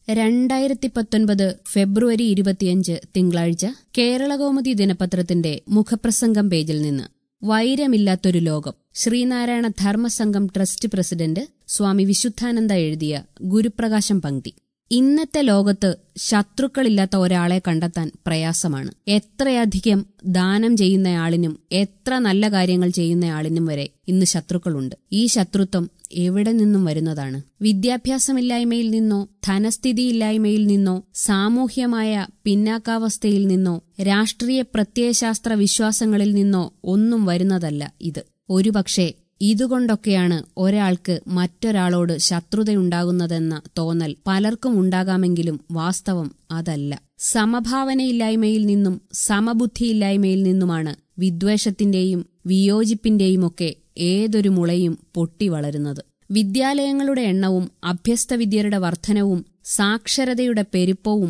രണ്ടായിരത്തി പത്തൊൻപത് ഫെബ്രുവരി ഇരുപത്തിയഞ്ച് തിങ്കളാഴ്ച കേരളകൗമുദി ദിനപത്രത്തിന്റെ മുഖപ്രസംഗം പേജിൽ നിന്ന് വൈരമില്ലാത്തൊരു ലോകം ശ്രീനാരായണ ധർമ്മസംഘം ട്രസ്റ്റ് പ്രസിഡന്റ് സ്വാമി വിശുദ്ധാനന്ദ എഴുതിയ ഗുരുപ്രകാശം പങ്ക്തി ഇന്നത്തെ ലോകത്ത് ശത്രുക്കളില്ലാത്ത ഒരാളെ കണ്ടെത്താൻ പ്രയാസമാണ് എത്രയധികം ദാനം ചെയ്യുന്നയാളിനും എത്ര നല്ല കാര്യങ്ങൾ ചെയ്യുന്നയാളിനും വരെ ഇന്ന് ശത്രുക്കളുണ്ട് ഈ ശത്രുത്വം എവിടെ നിന്നും വരുന്നതാണ് വിദ്യാഭ്യാസമില്ലായ്മയിൽ നിന്നോ ധനസ്ഥിതിയില്ലായ്മയിൽ നിന്നോ സാമൂഹ്യമായ പിന്നാക്കാവസ്ഥയിൽ നിന്നോ രാഷ്ട്രീയ പ്രത്യയശാസ്ത്ര വിശ്വാസങ്ങളിൽ നിന്നോ ഒന്നും വരുന്നതല്ല ഇത് ഒരുപക്ഷെ ഇതുകൊണ്ടൊക്കെയാണ് ഒരാൾക്ക് മറ്റൊരാളോട് ശത്രുതയുണ്ടാകുന്നതെന്ന തോന്നൽ പലർക്കും ഉണ്ടാകാമെങ്കിലും വാസ്തവം അതല്ല സമഭാവനയില്ലായ്മയിൽ നിന്നും സമബുദ്ധിയില്ലായ്മയിൽ നിന്നുമാണ് വിദ്വേഷത്തിന്റെയും വിയോജിപ്പിന്റെയുമൊക്കെ ഏതൊരു മുളയും പൊട്ടി വളരുന്നത് വിദ്യാലയങ്ങളുടെ എണ്ണവും അഭ്യസ്തവിദ്യരുടെ വർധനവും സാക്ഷരതയുടെ പെരുപ്പവും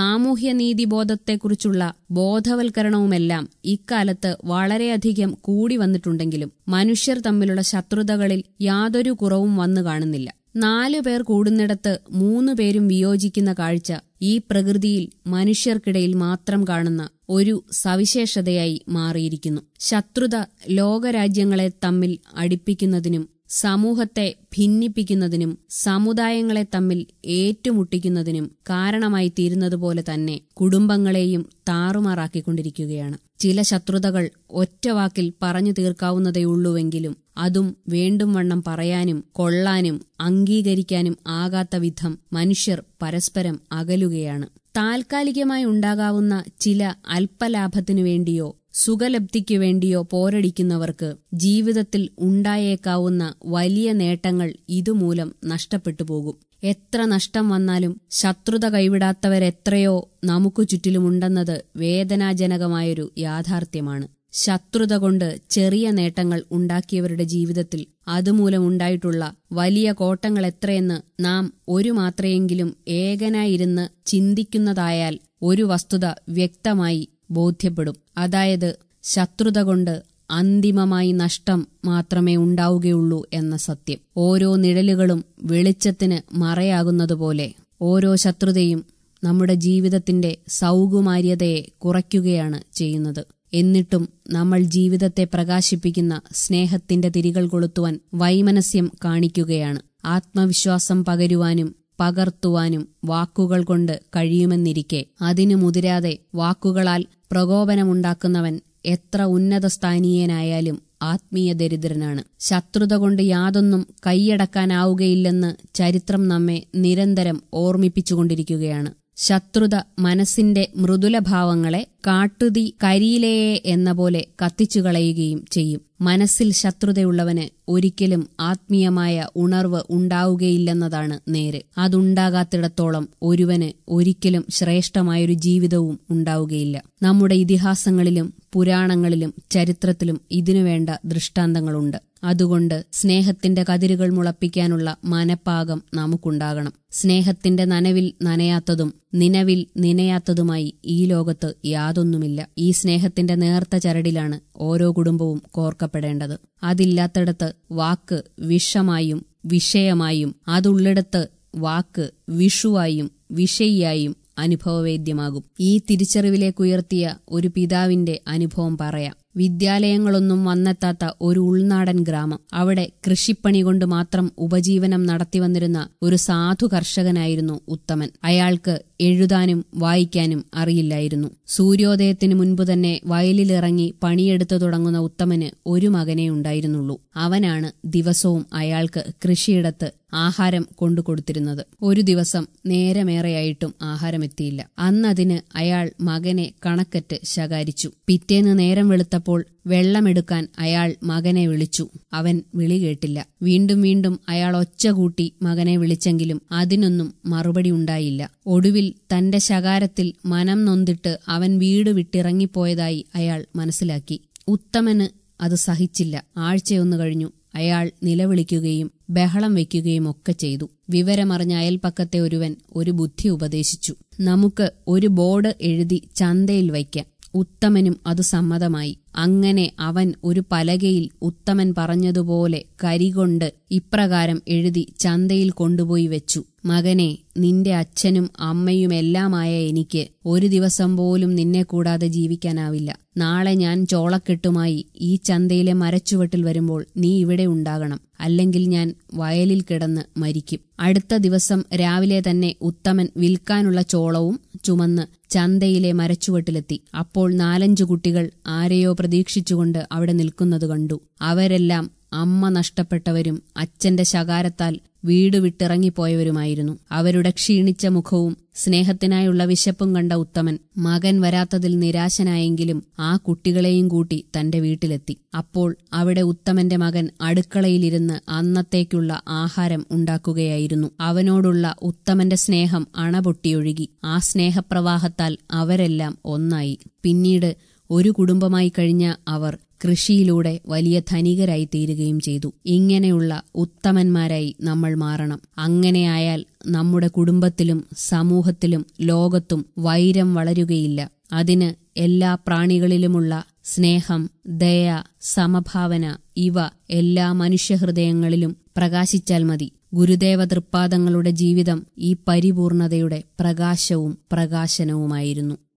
സാമൂഹ്യനീതിബോധത്തെക്കുറിച്ചുള്ള ബോധവൽക്കരണവുമെല്ലാം ഇക്കാലത്ത് വളരെയധികം കൂടി വന്നിട്ടുണ്ടെങ്കിലും മനുഷ്യർ തമ്മിലുള്ള ശത്രുതകളിൽ യാതൊരു കുറവും വന്നു കാണുന്നില്ല നാലു പേർ കൂടുന്നിടത്ത് മൂന്നു പേരും വിയോജിക്കുന്ന കാഴ്ച ഈ പ്രകൃതിയിൽ മനുഷ്യർക്കിടയിൽ മാത്രം കാണുന്ന ഒരു സവിശേഷതയായി മാറിയിരിക്കുന്നു ശത്രുത ലോകരാജ്യങ്ങളെ തമ്മിൽ അടുപ്പിക്കുന്നതിനും സമൂഹത്തെ ഭിന്നിപ്പിക്കുന്നതിനും സമുദായങ്ങളെ തമ്മിൽ ഏറ്റുമുട്ടിക്കുന്നതിനും കാരണമായി തീരുന്നതുപോലെ തന്നെ കുടുംബങ്ങളെയും താറുമാറാക്കിക്കൊണ്ടിരിക്കുകയാണ് ചില ശത്രുതകൾ ഒറ്റവാക്കിൽ പറഞ്ഞു തീർക്കാവുന്നതേയുള്ളൂവെങ്കിലും അതും വേണ്ടും വണ്ണം പറയാനും കൊള്ളാനും അംഗീകരിക്കാനും ആകാത്ത വിധം മനുഷ്യർ പരസ്പരം അകലുകയാണ് താൽക്കാലികമായി ഉണ്ടാകാവുന്ന ചില അല്പലാഭത്തിനു വേണ്ടിയോ സുഖലബ്ധിക്കു വേണ്ടിയോ പോരടിക്കുന്നവർക്ക് ജീവിതത്തിൽ ഉണ്ടായേക്കാവുന്ന വലിയ നേട്ടങ്ങൾ ഇതുമൂലം നഷ്ടപ്പെട്ടു പോകും എത്ര നഷ്ടം വന്നാലും ശത്രുത കൈവിടാത്തവരെത്രയോ നമുക്കു ചുറ്റിലുമുണ്ടെന്നത് വേദനാജനകമായൊരു യാഥാർത്ഥ്യമാണ് ശത്രുത കൊണ്ട് ചെറിയ നേട്ടങ്ങൾ ഉണ്ടാക്കിയവരുടെ ജീവിതത്തിൽ അതുമൂലമുണ്ടായിട്ടുള്ള വലിയ കോട്ടങ്ങൾ എത്രയെന്ന് നാം ഒരു മാത്രയെങ്കിലും ഏകനായിരുന്ന് ചിന്തിക്കുന്നതായാൽ ഒരു വസ്തുത വ്യക്തമായി ബോധ്യപ്പെടും അതായത് ശത്രുത കൊണ്ട് അന്തിമമായി നഷ്ടം മാത്രമേ ഉണ്ടാവുകയുള്ളൂ എന്ന സത്യം ഓരോ നിഴലുകളും വെളിച്ചത്തിന് മറയാകുന്നതുപോലെ ഓരോ ശത്രുതയും നമ്മുടെ ജീവിതത്തിന്റെ സൗകുമാര്യതയെ കുറയ്ക്കുകയാണ് ചെയ്യുന്നത് എന്നിട്ടും നമ്മൾ ജീവിതത്തെ പ്രകാശിപ്പിക്കുന്ന സ്നേഹത്തിന്റെ തിരികൾ കൊളുത്തുവാൻ വൈമനസ്യം കാണിക്കുകയാണ് ആത്മവിശ്വാസം പകരുവാനും പകർത്തുവാനും വാക്കുകൾ കൊണ്ട് കഴിയുമെന്നിരിക്കെ അതിനു മുതിരാതെ വാക്കുകളാൽ പ്രകോപനമുണ്ടാക്കുന്നവൻ എത്ര ഉന്നതസ്ഥാനീയനായാലും ആത്മീയ ദരിദ്രനാണ് ശത്രുത കൊണ്ട് യാതൊന്നും കൈയടക്കാനാവുകയില്ലെന്ന് ചരിത്രം നമ്മെ നിരന്തരം ഓർമ്മിപ്പിച്ചുകൊണ്ടിരിക്കുകയാണ് ശത്രുത മനസ്സിന്റെ മൃദുലഭാവങ്ങളെ കാട്ടുതീ കരിയിലയെ എന്ന പോലെ കത്തിച്ചുകളയുകയും ചെയ്യും മനസ്സിൽ ശത്രുതയുള്ളവന് ഒരിക്കലും ആത്മീയമായ ഉണർവ് ഉണ്ടാവുകയില്ലെന്നതാണ് നേര് അതുണ്ടാകാത്തിടത്തോളം ഒരുവന് ഒരിക്കലും ശ്രേഷ്ഠമായൊരു ജീവിതവും ഉണ്ടാവുകയില്ല നമ്മുടെ ഇതിഹാസങ്ങളിലും പുരാണങ്ങളിലും ചരിത്രത്തിലും ഇതിനുവേണ്ട ദൃഷ്ടാന്തങ്ങളുണ്ട് അതുകൊണ്ട് സ്നേഹത്തിന്റെ കതിരുകൾ മുളപ്പിക്കാനുള്ള മനപ്പാകം നമുക്കുണ്ടാകണം സ്നേഹത്തിന്റെ നനവിൽ നനയാത്തതും നിലവിൽ നനയാത്തതുമായി ഈ ലോകത്ത് യാതൊന്നുമില്ല ഈ സ്നേഹത്തിന്റെ നേർത്ത ചരടിലാണ് ഓരോ കുടുംബവും കോർക്കപ്പെടേണ്ടത് അതില്ലാത്തിടത്ത് വാക്ക് വിഷമായും വിഷയമായും അതുള്ളിടത്ത് വാക്ക് വിഷുവായും വിഷയിയായും അനുഭവവേദ്യമാകും ഈ തിരിച്ചറിവിലേക്കുയർത്തിയ ഒരു പിതാവിന്റെ അനുഭവം പറയാം വിദ്യാലയങ്ങളൊന്നും വന്നെത്താത്ത ഒരു ഉൾനാടൻ ഗ്രാമം അവിടെ കൃഷിപ്പണി കൊണ്ട് മാത്രം ഉപജീവനം നടത്തിവന്നിരുന്ന ഒരു സാധു കർഷകനായിരുന്നു ഉത്തമൻ അയാൾക്ക് എഴുതാനും വായിക്കാനും അറിയില്ലായിരുന്നു സൂര്യോദയത്തിനു മുൻപ് തന്നെ വയലിലിറങ്ങി പണിയെടുത്തു തുടങ്ങുന്ന ഉത്തമന് ഒരു മകനേ ഉണ്ടായിരുന്നുള്ളൂ അവനാണ് ദിവസവും അയാൾക്ക് കൃഷിയിടത്ത് ആഹാരം കൊണ്ടു കൊടുത്തിരുന്നത് ഒരു ദിവസം നേരമേറെയായിട്ടും ആഹാരമെത്തിയില്ല അന്നതിന് അയാൾ മകനെ കണക്കറ്റ് ശകാരിച്ചു പിറ്റേന്ന് നേരം വെളുത്തപ്പോൾ വെള്ളമെടുക്കാൻ അയാൾ മകനെ വിളിച്ചു അവൻ വിളി കേട്ടില്ല വീണ്ടും വീണ്ടും അയാൾ ഒച്ച കൂട്ടി മകനെ വിളിച്ചെങ്കിലും അതിനൊന്നും മറുപടി ഉണ്ടായില്ല ഒടുവിൽ തന്റെ ശകാരത്തിൽ മനം നൊന്തിട്ട് അവൻ വീട് വിട്ടിറങ്ങിപ്പോയതായി അയാൾ മനസ്സിലാക്കി ഉത്തമന് അത് സഹിച്ചില്ല ആഴ്ചയൊന്നു കഴിഞ്ഞു അയാൾ നിലവിളിക്കുകയും ബഹളം വയ്ക്കുകയും ഒക്കെ ചെയ്തു വിവരമറിഞ്ഞ അയൽപ്പക്കത്തെ ഒരുവൻ ഒരു ബുദ്ധി ഉപദേശിച്ചു നമുക്ക് ഒരു ബോർഡ് എഴുതി ചന്തയിൽ വയ്ക്കാം ഉത്തമനും അത് സമ്മതമായി അങ്ങനെ അവൻ ഒരു പലകയിൽ ഉത്തമൻ പറഞ്ഞതുപോലെ കരികൊണ്ട് ഇപ്രകാരം എഴുതി ചന്തയിൽ കൊണ്ടുപോയി വെച്ചു മകനെ നിന്റെ അച്ഛനും അമ്മയുമെല്ലാമായ എനിക്ക് ഒരു ദിവസം പോലും നിന്നെ കൂടാതെ ജീവിക്കാനാവില്ല നാളെ ഞാൻ ചോളക്കെട്ടുമായി ഈ ചന്തയിലെ മരച്ചുവട്ടിൽ വരുമ്പോൾ നീ ഇവിടെ ഉണ്ടാകണം അല്ലെങ്കിൽ ഞാൻ വയലിൽ കിടന്ന് മരിക്കും അടുത്ത ദിവസം രാവിലെ തന്നെ ഉത്തമൻ വിൽക്കാനുള്ള ചോളവും ചുമന്ന് ചന്തയിലെ മരച്ചുവട്ടിലെത്തി അപ്പോൾ നാലഞ്ചു കുട്ടികൾ ആരെയോ പ്രതീക്ഷിച്ചുകൊണ്ട് അവിടെ നിൽക്കുന്നത് കണ്ടു അവരെല്ലാം അമ്മ നഷ്ടപ്പെട്ടവരും അച്ഛന്റെ ശകാരത്താൽ വീട് വിട്ടിറങ്ങിപ്പോയവരുമായിരുന്നു അവരുടെ ക്ഷീണിച്ച മുഖവും സ്നേഹത്തിനായുള്ള വിശപ്പും കണ്ട ഉത്തമൻ മകൻ വരാത്തതിൽ നിരാശനായെങ്കിലും ആ കുട്ടികളെയും കൂട്ടി തന്റെ വീട്ടിലെത്തി അപ്പോൾ അവിടെ ഉത്തമന്റെ മകൻ അടുക്കളയിലിരുന്ന് അന്നത്തേക്കുള്ള ആഹാരം ഉണ്ടാക്കുകയായിരുന്നു അവനോടുള്ള ഉത്തമന്റെ സ്നേഹം അണപൊട്ടിയൊഴുകി ആ സ്നേഹപ്രവാഹത്താൽ അവരെല്ലാം ഒന്നായി പിന്നീട് ഒരു കുടുംബമായി കഴിഞ്ഞ അവർ കൃഷിയിലൂടെ വലിയ ധനികരായി തീരുകയും ചെയ്തു ഇങ്ങനെയുള്ള ഉത്തമന്മാരായി നമ്മൾ മാറണം അങ്ങനെയായാൽ നമ്മുടെ കുടുംബത്തിലും സമൂഹത്തിലും ലോകത്തും വൈരം വളരുകയില്ല അതിന് എല്ലാ പ്രാണികളിലുമുള്ള സ്നേഹം ദയ സമഭാവന ഇവ എല്ലാ മനുഷ്യഹൃദയങ്ങളിലും പ്രകാശിച്ചാൽ മതി ഗുരുദേവ തൃപ്പാദങ്ങളുടെ ജീവിതം ഈ പരിപൂർണതയുടെ പ്രകാശവും പ്രകാശനവുമായിരുന്നു